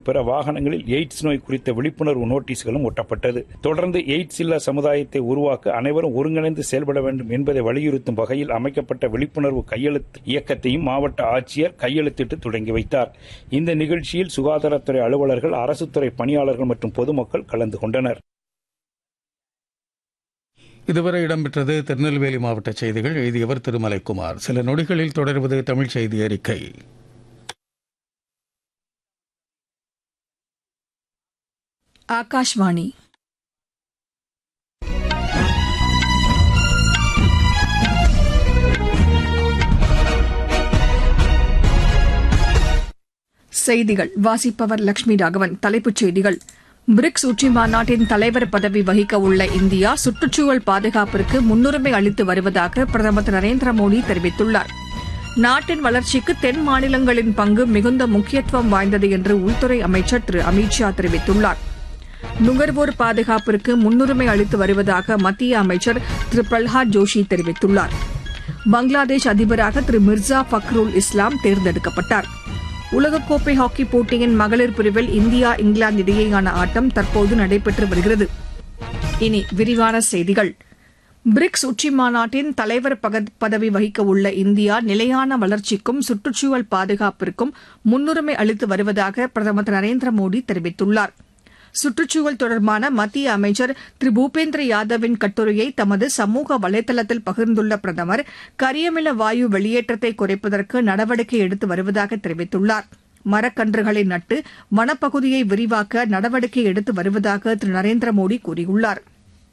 பிற வாகனங்களில் எய்ட்ஸ் நோய் குறித்த விழிப்புணர்வு நோட்டீஸ்களும் ஒட்டப்பட்டது தொடர்ந்து எய்ட்ஸ் இல்லா சமுதாயத்தை உருவாக்க அனைவரும் ஒருங்கிணைந்து செயல்பட வேண்டும் என்பதை வலியுறுத்தும் வகையில் அமைக்கப்பட்ட விழிப்புணர்வு கையெழுத்து இயக்கத்தையும் மாவட்ட ஆட்சியர் கையெழுத்திட்டு தொடங்கி வைத்தார் இந்த நிகழ்ச்சியில் சுகாதாரத்துறை அலுவலர்கள் அரசுத்துறை பணியாளர்கள் மற்றும் பொதுமக்கள் கலந்து கொண்டனர் இதுவரை இடம்பெற்றது திருநெல்வேலி மாவட்ட செய்திகள் எழுதியவர் திருமலைக்குமார் சில நொடிகளில் தொடர்வது தமிழ் செய்தி அறிக்கை ஆகாஷ்வாணி செய்திகள் வாசிப்பவர் லட்சுமி ராகவன் தலைப்புச் செய்திகள் பிரிக்ஸ் உச்சி மாநாட்டின் தலைவர் பதவி வகிக்க உள்ள இந்தியா சுற்றுச்சூழல் பாதுகாப்பிற்கு முன்னுரிமை அளித்து வருவதாக பிரதமர் திரு நரேந்திர மோடி தெரிவித்துள்ளார் நாட்டின் வளர்ச்சிக்கு தென் மாநிலங்களின் பங்கு மிகுந்த முக்கியத்துவம் வாய்ந்தது என்று உள்துறை அமைச்சர் திரு அமித் ஷா தெரிவித்துள்ளார் நுகர்வோர் பாதுகாப்பிற்கு முன்னுரிமை அளித்து வருவதாக மத்திய அமைச்சர் திரு பிரல்ஹாத் ஜோஷி தெரிவித்துள்ளார் பங்களாதேஷ் அதிபராக திரு மிர்சா ஃபக்ருல் இஸ்லாம் தேர்ந்தெடுக்கப்பட்டார் உலகக்கோப்பை ஹாக்கி போட்டியின் மகளிர் பிரிவில் இந்தியா இங்கிலாந்து இடையேயான ஆட்டம் தற்போது நடைபெற்று வருகிறது இனி விரிவான செய்திகள் பிரிக்ஸ் உச்சி மாநாட்டின் தலைவர் பதவி வகிக்க உள்ள இந்தியா நிலையான வளர்ச்சிக்கும் சுற்றுச்சூழல் பாதுகாப்பிற்கும் முன்னுரிமை அளித்து வருவதாக பிரதமர் திரு நரேந்திர மோடி தெரிவித்துள்ளார் சுற்றுச்சூழல் தொடர்பான மத்திய அமைச்சர் திரு பூபேந்திர யாதவின் கட்டுரையை தமது சமூக வலைதளத்தில் பகிர்ந்துள்ள பிரதமர் கரியமில வாயு வெளியேற்றத்தை குறைப்பதற்கு நடவடிக்கை எடுத்து வருவதாக தெரிவித்துள்ளார் மரக்கன்றுகளை நட்டு வனப்பகுதியை விரிவாக்க நடவடிக்கை எடுத்து வருவதாக திரு நரேந்திர மோடி கூறியுள்ளார்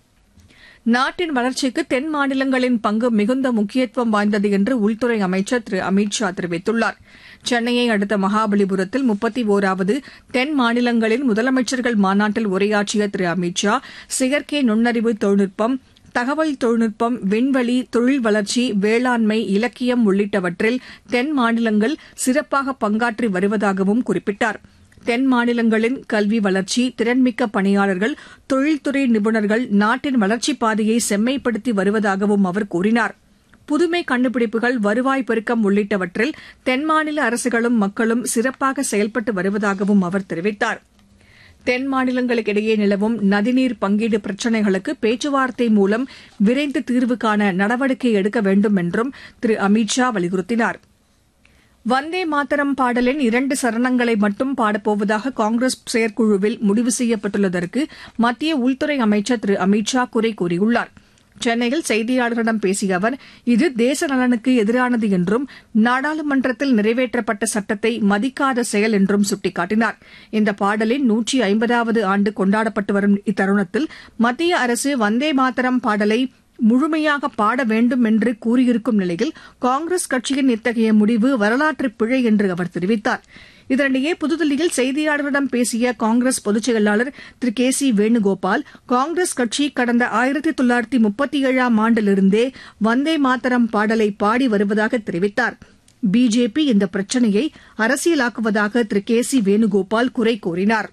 நாட்டின் வளர்ச்சிக்கு தென் மாநிலங்களின் பங்கு மிகுந்த முக்கியத்துவம் வாய்ந்தது என்று உள்துறை அமைச்சர் திரு அமித் ஷா தெரிவித்துள்ளார் சென்னையை அடுத்த மகாபலிபுரத்தில் முப்பத்தி ஓராவது தென் மாநிலங்களின் முதலமைச்சர்கள் மாநாட்டில் உரையாற்றிய திரு அமித் ஷா செயற்கை நுண்ணறிவு தொழில்நுட்பம் தகவல் தொழில்நுட்பம் விண்வெளி தொழில் வளர்ச்சி வேளாண்மை இலக்கியம் உள்ளிட்டவற்றில் தென் மாநிலங்கள் சிறப்பாக பங்காற்றி வருவதாகவும் குறிப்பிட்டார் தென் மாநிலங்களின் கல்வி வளர்ச்சி திறன்மிக்க பணியாளர்கள் தொழில்துறை நிபுணர்கள் நாட்டின் வளர்ச்சிப் பாதையை செம்மைப்படுத்தி வருவதாகவும் அவர் கூறினார் புதுமை கண்டுபிடிப்புகள் வருவாய் பெருக்கம் உள்ளிட்டவற்றில் தென் மாநில அரசுகளும் மக்களும் சிறப்பாக செயல்பட்டு வருவதாகவும் அவர் தெரிவித்தார் தென் மாநிலங்களுக்கிடையே நிலவும் நதிநீர் பங்கீடு பிரச்சினைகளுக்கு பேச்சுவார்த்தை மூலம் விரைந்து தீர்வு காண நடவடிக்கை எடுக்க வேண்டும் என்றும் திரு அமித் ஷா வலியுறுத்தினார் வந்தே மாதரம் பாடலின் இரண்டு சரணங்களை மட்டும் பாடப்போவதாக காங்கிரஸ் செயற்குழுவில் முடிவு செய்யப்பட்டுள்ளதற்கு மத்திய உள்துறை அமைச்சர் திரு அமித் ஷா குறை கூறியுள்ளார் சென்னையில் செய்தியாளர்களிடம் பேசிய அவர் இது தேச நலனுக்கு எதிரானது என்றும் நாடாளுமன்றத்தில் நிறைவேற்றப்பட்ட சட்டத்தை மதிக்காத செயல் என்றும் சுட்டிக்காட்டினார் இந்த பாடலின் நூற்றி ஐம்பதாவது ஆண்டு கொண்டாடப்பட்டு வரும் இத்தருணத்தில் மத்திய அரசு வந்தே மாதரம் பாடலை முழுமையாக பாட வேண்டும் என்று கூறியிருக்கும் நிலையில் காங்கிரஸ் கட்சியின் இத்தகைய முடிவு வரலாற்று பிழை என்று அவர் தெரிவித்தார் இதனிடையே புதுதில்லியில் செய்தியாளர்களிடம் பேசிய காங்கிரஸ் பொதுச் செயலாளர் திரு கே சி வேணுகோபால் காங்கிரஸ் கட்சி கடந்த ஆயிரத்தி தொள்ளாயிரத்தி முப்பத்தி ஏழாம் ஆண்டிலிருந்தே வந்தே மாதரம் பாடலை பாடி வருவதாக தெரிவித்தார் பிஜேபி இந்த பிரச்சினையை அரசியலாக்குவதாக திரு கே சி வேணுகோபால் குறை கூறினார்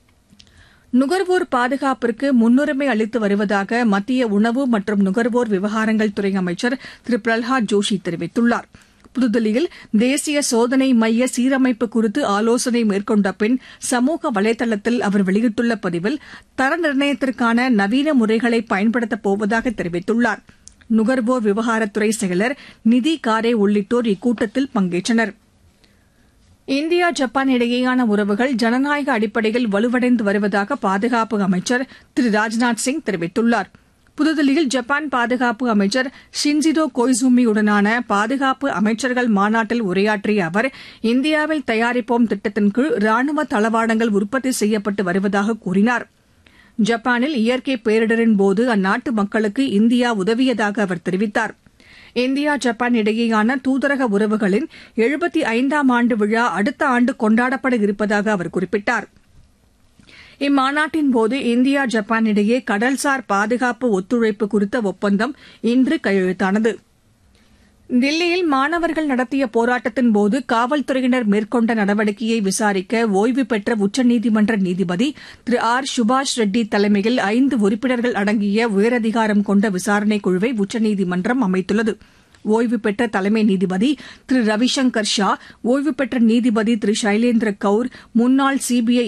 நுகர்வோர் பாதுகாப்பிற்கு முன்னுரிமை அளித்து வருவதாக மத்திய உணவு மற்றும் நுகர்வோர் விவகாரங்கள் துறை அமைச்சர் திரு பிரல்ஹாத் ஜோஷி தெரிவித்துள்ளார் புதுதில்லியில் தேசிய சோதனை மைய சீரமைப்பு குறித்து ஆலோசனை மேற்கொண்ட பின் சமூக வலைதளத்தில் அவர் வெளியிட்டுள்ள பதிவில் தர நிர்ணயத்திற்கான நவீன முறைகளை பயன்படுத்தப் போவதாக தெரிவித்துள்ளார் நுகர்வோர் விவகாரத்துறை செயலர் நிதி காரே உள்ளிட்டோர் இக்கூட்டத்தில் பங்கேற்றனா் இந்தியா ஜப்பான் இடையேயான உறவுகள் ஜனநாயக அடிப்படையில் வலுவடைந்து வருவதாக பாதுகாப்பு அமைச்சர் திரு ராஜ்நாத் சிங் தெரிவித்துள்ளார் புதுதில்லியில் ஜப்பான் பாதுகாப்பு அமைச்சர் ஷின்சிடோ கொய்சுமியுடனான பாதுகாப்பு அமைச்சர்கள் மாநாட்டில் உரையாற்றிய அவர் இந்தியாவில் தயாரிப்போம் திட்டத்தின் கீழ் ராணுவ தளவாடங்கள் உற்பத்தி செய்யப்பட்டு வருவதாக கூறினார் ஜப்பானில் இயற்கை பேரிடரின் போது அந்நாட்டு மக்களுக்கு இந்தியா உதவியதாக அவர் தெரிவித்தாா் இந்தியா ஜப்பான் இடையேயான தூதரக உறவுகளின் எழுபத்தி ஐந்தாம் ஆண்டு விழா அடுத்த ஆண்டு கொண்டாடப்பட இருப்பதாக அவர் குறிப்பிட்டார் இம்மாநாட்டின் போது இந்தியா ஜப்பான் இடையே கடல்சார் பாதுகாப்பு ஒத்துழைப்பு குறித்த ஒப்பந்தம் இன்று கையெழுத்தானது தில்லியில் மாணவர்கள் நடத்திய போராட்டத்தின் போது காவல்துறையினர் மேற்கொண்ட நடவடிக்கையை விசாரிக்க ஓய்வு பெற்ற உச்சநீதிமன்ற நீதிபதி திரு ஆர் சுபாஷ் ரெட்டி தலைமையில் ஐந்து உறுப்பினர்கள் அடங்கிய உயரதிகாரம் கொண்ட விசாரணைக் குழுவை உச்சநீதிமன்றம் அமைத்துள்ளது ஓய்வு பெற்ற தலைமை நீதிபதி திரு ரவிசங்கர் ஷா ஓய்வு பெற்ற நீதிபதி திரு சைலேந்திர கவுர் முன்னாள் சிபிஐ